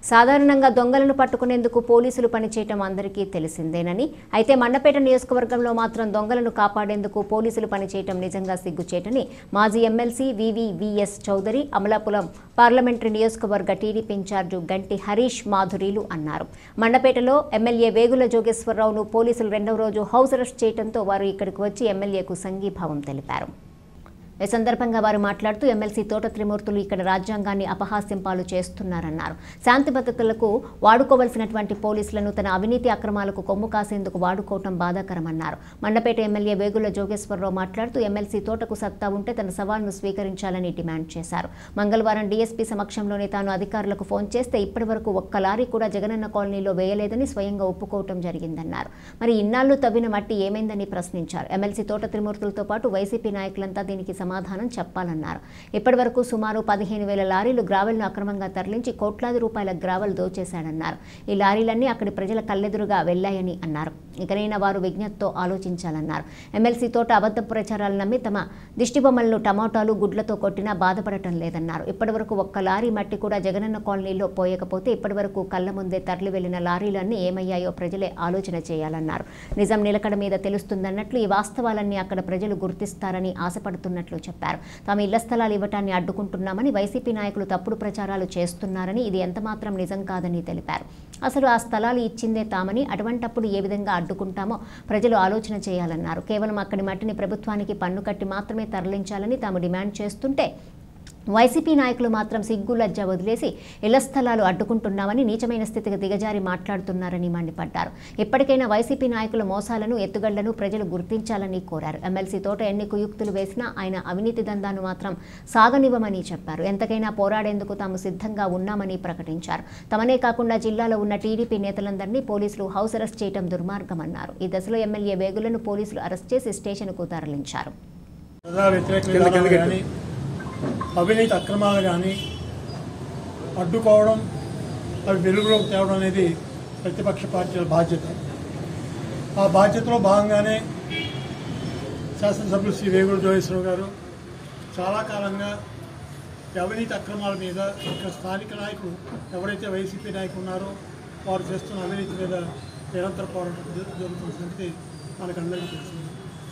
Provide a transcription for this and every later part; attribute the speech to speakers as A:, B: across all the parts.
A: సాధారణంగా దొంగలను పట్టుకునేందుకు పోలీసులు పనిచేయటం అందరికీ తెలిసిందేనని అయితే మండపేట నియోజకవర్గంలో మాత్రం దొంగలను కాపాడేందుకు పోలీసులు పనిచేయటం నిజంగా సిగ్గుచేటని మాజీ MLC V V V S Chowdary Amalapuram parliamentary నియోజకవర్గ టీడీపీ ఇన్ఛార్జు గంటి హరీష్ మాధురీలు అన్నారు మండపేటలో ఎమ్మెల్యే వేగుల జోగేశ్వరరావును పోలీసులు రెండవ రోజు హౌస్ అరెస్ట్ చేయడంతో వారు ఇక్కడికి వచ్చి ఎమ్మెల్యేకు సంఘీభావం తెలిపారు ఈ సందర్భంగా వారు మాట్లాడుతూ ఎమ్మెల్సీ తోట త్రిమూర్తులు ఇక్కడ రాజ్యాంగాన్ని అపహాస్యం పాలు చేస్తున్నారన్నారు శాంతి భద్రతలకు వాడుకోవలసినటువంటి పోలీసులను తన అవినీతి అక్రమాలకు కొమ్ము కాసేందుకు వాడుకోవటం బాధాకరమన్నారు మండపేట ఎమ్మెల్యే వేగుల జోగేశ్వరరావు మాట్లాడుతూ ఎమ్మెల్సీ తోటకు సత్తా ఉంటే తన సవాల్ను స్వీకరించాలని డిమాండ్ చేశారు మంగళవారం డీఎస్పీ సమక్షంలోనే తాను అధికారులకు ఫోన్ చేస్తే ఇప్పటి వరకు ఒక్క లారీ కూడా జగనన్న కాలనీలో వేయలేదని స్వయంగా ఒప్పుకోవటం జరిగిందన్నారు మరి ఇన్నాళ్లు తవ్విన మట్టి ఏమైందని ప్రశ్నించారు ఎమ్మెల్సీ తోట త్రిమూర్తులతో పాటు వైసీపీ నాయకులంతా దీనికి సమాధానం చెప్పాలన్నారు ఇప్పటి వరకు సుమారు పదిహేను వేల లారీలు గ్రావెల్ను అక్రమంగా తరలించి కోట్లాది రూపాయల గ్రావెల్ దోచేశాడన్నారు ఈ లారీలన్నీ అక్కడి ప్రజల కళ్ళెదురుగా వెళ్లాయని అన్నారు ఇకనైనా వారు విజ్ఞతతో ఆలోచించాలన్నారు ఎమ్మెల్సీ తోట అబద్ధ ప్రచారాలు నమ్మి తమ దిష్టిబొమ్మలను టమాటాలు గుడ్లతో కొట్టినా బాధపడటం లేదన్నారు ఇప్పటివరకు ఒక్క లారీ మట్టి కూడా జగనన్న కాలనీలో పోయకపోతే ఇప్పటివరకు కళ్ళ ముందే తరలి వెళ్లిన లారీలన్నీ ఏమయ్యాయో ప్రజలే ఆలోచన చేయాలన్నారు నిజం నిలకడ మీద తెలుస్తుందన్నట్లు ఈ వాస్తవాలన్నీ అక్కడ ప్రజలు గుర్తిస్తారని ఆశపడుతున్నట్లు చెప్పారు తాము ఇళ్ల స్థలాలు ఇవ్వటాన్ని అడ్డుకుంటున్నామని వైసీపీ నాయకులు తప్పుడు ప్రచారాలు చేస్తున్నారని ఇది ఎంతమాత్రం నిజం కాదని తెలిపారు అసలు ఆ స్థలాలు ఇచ్చిందే తామని అటువంటప్పుడు ఏ విధంగా అడ్డుకుంటామో ప్రజలు ఆలోచన చేయాలన్నారు కేవలం అక్కడి మట్టిని ప్రభుత్వానికి పన్ను కట్టి మాత్రమే తరలించాలని తాము డిమాండ్ చేస్తుంటే వైసీపీ నాయకులు మాత్రం సిగ్గు లజ్జ వదిలేసి ఇళ్ల స్థలాలు అడ్డుకుంటున్నామని నీచమైన స్థితికి దిగజారి మాట్లాడుతున్నారని మండిపడ్డారు ఇప్పటికైనా వైసీపీ నాయకుల మోసాలను ఎత్తుగళ్లను ప్రజలు గుర్తించాలని కోరారు ఎమ్మెల్సీ తోట ఎన్ని కుయుక్తులు వేసినా ఆయన అవినీతి దందాను మాత్రం సాగనివ్వమని చెప్పారు ఎంతకైనా పోరాడేందుకు తాము సిద్ధంగా ఉన్నామని ప్రకటించారు తమనే కాకుండా జిల్లాలో ఉన్న టీడీపీ నేతలందరినీ పోలీసులు హౌస్ అరెస్ట్ చేయడం దుర్మార్గమన్నారు ఈ దశలో ఎమ్మెల్యే వేగులను పోలీసులు అరెస్ట్ చేసి స్టేషన్కు తరలించారు
B: ప్రజా వ్యతిరేక విధానాలు కానీ అవినీతి అక్రమాలు కానీ అడ్డుకోవడం అవి వెలుగులోకి తేవడం అనేది ప్రతిపక్ష పార్టీల బాధ్యత ఆ బాధ్యతలో భాగంగానే శాసనసభ్యులు శ్రీ వేగుడు జోగేశ్వరరావు గారు చాలా కాలంగా ఈ అవినీతి అక్రమాల మీద ఇక్కడ స్థానిక నాయకులు ఎవరైతే వైసీపీ నాయకులు ఉన్నారో వారు చేస్తున్న అవినీతి మీద నిరంతర పోరాటం జరు- జరుగుతున్న సంగతి మనకందరికీ తెలిసింది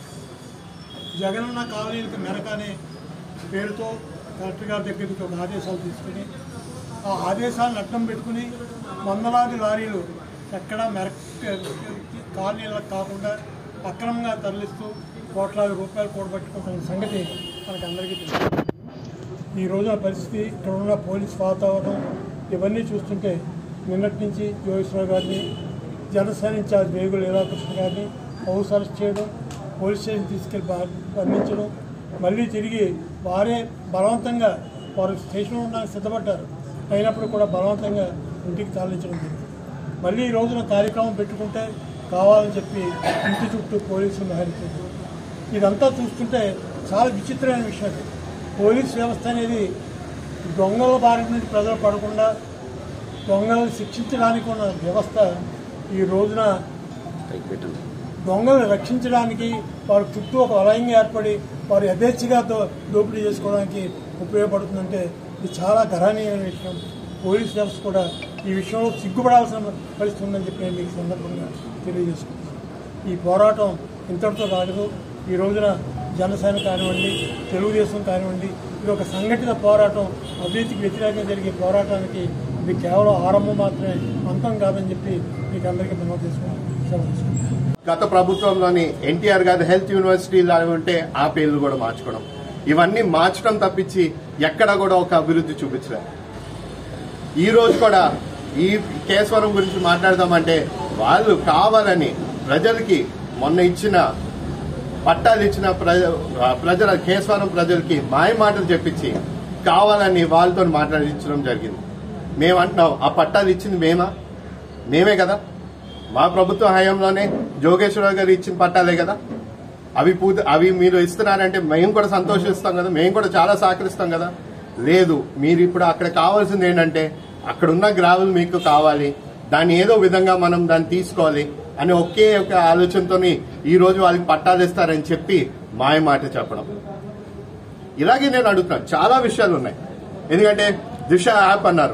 B: జగనన్న కాలనీలకు మెరక అనే పేరుతో కలెక్టర్ గారి దగ్గర నుంచి ఒక ఆదేశాలు తీసుకుని ఆ ఆదేశాలను అడ్డం పెట్టుకుని వందలాది లారీలు ఎక్కడా మెరక కాలనీలకు కాకుండా అక్రమంగా తరలిస్తూ కోట్లాది రూపాయలు కూడబెట్టుకుంటున్న సంగతి మనకు అందరికీ తెలుసు ఈ రోజున పరిస్థితి ఇక్కడ ఉన్న పోలీస్ వాతావరణం ఇవన్నీ చూస్తుంటే నిన్నటి నుంచి జోగేశ్వరరావు గారిని జనసేన ఇన్ఛార్జ్ వేగుల లీలాకృష్ణ గారిని హౌస్ అరెస్ట్ చేయడం పోలీస్ స్టేషన్ తీసుకెళ్లి బా- బంధించడం మళ్ళీ తిరిగి వారే బలవంతంగా వారు స్టేషన్లో ఉండడానికి సిద్ధపడ్డారు అయినప్పుడు కూడా బలవంతంగా ఇంటికి తరలించడం జరిగింది మళ్ళీ ఈ రోజున కార్యక్రమం పెట్టుకుంటే కావాలని చెప్పి ఇంటి చుట్టూ పోలీసులు మహరించారు ఇదంతా చూస్తుంటే చాలా విచిత్రమైన విషయం ఇది. పోలీస్ వ్యవస్థ అనేది దొంగల బారి నుండి ప్రజలు పడకుండా దొంగలను శిక్షించడానికి ఉన్న వ్యవస్థ ఈ రోజున దొంగలను రక్షించడానికి వారి చుట్టూ ఒక వలయంగా ఏర్పడి వారు యథేచ్ఛగా దో- దోపిడీ చేసుకోవడానికి ఉపయోగపడుతుందంటే ఇది చాలా గణనీయమైన విషయం పోలీస్ వ్యవస్థ కూడా ఈ విషయంలో సిగ్గుపడాల్సిన పరిస్థితి ఉందని చెప్పి నేను మీకు సందర్భంగా తెలియజేసుకుంటున్నాను ఈ పోరాటం ఇంతటితో కాదు ఈ రోజున జనసేన కానివ్వండి తెలుగుదేశం కానివ్వండి ఇది ఒక సంఘటిత పోరాటం అవినీతికి వ్యతిరేకంగా జరిగే పోరాటానికి ఇది కేవలం ఆరంభం మాత్రమే అంతం కాదని చెప్పి మీకు అందరికీ మనం తీసుకుని సెలవు తీసుకుంటాం
C: గత ప్రభుత్వంలోని ఎన్టీఆర్ గారి హెల్త్ యూనివర్సిటీలు అవి ఉంటే ఆ పేర్లు కూడా మార్చుకోవడం ఇవన్నీ మార్చడం తప్పించి ఎక్కడ కూడా ఒక అభివృద్ధి చూపించలేదు ఈ రోజు కూడా ఈ కేశవరం గురించి మాట్లాడదామంటే వాళ్ళు కావాలని ప్రజలకి మొన్న ఇచ్చిన పట్టాలు ఇచ్చిన ప్రజ ప్రజల కేశవరం ప్రజలకి మాయ మాటలు చెప్పించి కావాలని వాళ్ళతో మాట్లాడించడం జరిగింది మేమంటున్నాం ఆ పట్టాలు ఇచ్చింది మేమా మేమే కదా మా ప్రభుత్వ హయాంలోనే జోగేశ్వరరావు గారు ఇచ్చిన పట్టాలే కదా అవి పూత అవి మీరు ఇస్తున్నారంటే మేము కూడా సంతోషిస్తాం కదా మేము కూడా చాలా సహకరిస్తాం కదా లేదు మీరు ఇప్పుడు అక్కడ కావాల్సింది ఏంటంటే అక్కడ ఉన్న గ్రావెల్ మీకు కావాలి దాన్ని ఏదో విధంగా మనం దాన్ని తీసుకోవాలి అని ఒకే ఒక ఆలోచనతోని ఈ రోజు వాళ్ళకి పట్టాలు ఇస్తారని చెప్పి మాయ మాట చెప్పడం ఇలాగే నేను అడుగుతున్నాను చాలా విషయాలు ఉన్నాయి ఎందుకంటే దిశ యాప్ అన్నారు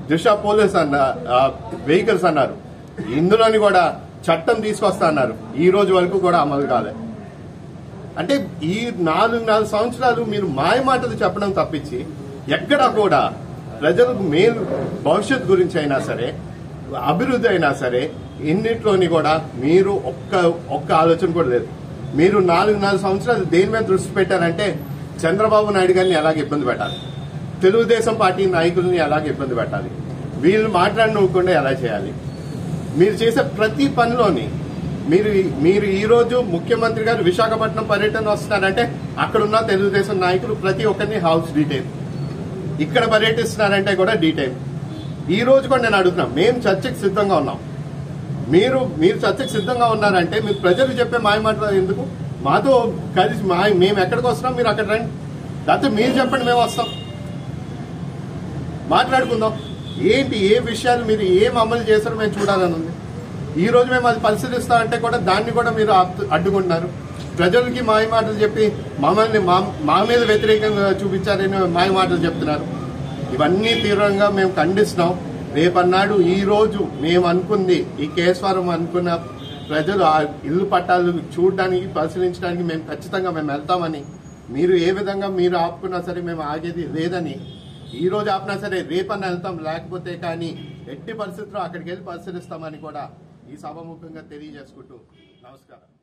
C: దిశ పోలీస్ అన్న వెహికల్స్ అన్నారు ఇందులోని కూడా చట్టం తీసుకొస్తా అన్నారు ఈ రోజు వరకు కూడా అమలు కాలేదు అంటే ఈ నాలుగు నాలుగు సంవత్సరాలు మీరు మాయ మాటలు చెప్పడం తప్పించి ఎక్కడా కూడా ప్రజలకు మేలు భవిష్యత్ గురించి అయినా సరే అభివృద్ధి అయినా సరే ఇన్నిట్లోని కూడా మీరు ఒక్క ఒక్క ఆలోచన కూడా లేదు మీరు నాలుగు నాలుగు సంవత్సరాలు దేని మీద దృష్టి పెట్టారంటే చంద్రబాబు నాయుడు గారిని ఎలాగ ఇబ్బంది పెట్టాలి తెలుగుదేశం పార్టీ నాయకుల్ని ఎలాగ ఇబ్బంది పెట్టాలి వీళ్ళు మాట్లాడనుకోకుండా ఎలా చేయాలి మీరు చేసే ప్రతి పనిలోని మీరు మీరు ఈ రోజు ముఖ్యమంత్రి గారు విశాఖపట్నం పర్యటన వస్తున్నారంటే అక్కడున్న తెలుగుదేశం నాయకులు ప్రతి ఒక్కరిని హౌస్ డీటెయిల్ ఇక్కడ పర్యటిస్తున్నారంటే కూడా డీటెయిల్ ఈ రోజు కూడా నేను అడుగుతున్నా మేము చర్చకు సిద్ధంగా ఉన్నాం మీరు మీరు చర్చకు సిద్ధంగా ఉన్నారంటే మీరు ప్రజలు చెప్పే మాయ మాటలు ఎందుకు మాతో కలిసి మా మేము ఎక్కడికి వస్తున్నాం మీరు అక్కడ రండి లేకపోతే మీరు చెప్పండి మేము వస్తాం మాట్లాడుకుందాం ఏంటి ఏ విషయాలు మీరు ఏం అమలు చేశారో మేము చూడాలని ఉంది ఈ రోజు మేము అది పరిశీలిస్తా అంటే కూడా దాన్ని కూడా మీరు ఆపు- అడ్డుకుంటున్నారు ప్రజలకి మాయ మాటలు చెప్పి మమ్మల్ని మా మా మీద వ్యతిరేకంగా చూపించారని మాయ మాటలు చెప్తున్నారు ఇవన్నీ తీవ్రంగా మేము ఖండిస్తున్నాం రేపన్నాడు ఈ రోజు మేము అనుకుంది ఈ కేశవరం అనుకున్న ప్రజలు ఆ ఇల్లు పట్టాలు చూడడానికి పరిశీలించడానికి మేము ఖచ్చితంగా మేము వెళ్తామని మీరు ఏ విధంగా మీరు ఆపుకున్నా సరే మేము ఆగేది లేదని ఈ రోజు ఆపినా సరే రేపన్నా వెళ్తాం లేకపోతే కానీ ఎట్టి పరిస్థితుల్లో అక్కడికి వెళ్ళి పరిశీలిస్తామని కూడా ఈ సభాముఖంగా తెలియజేసుకుంటూ నమస్కారం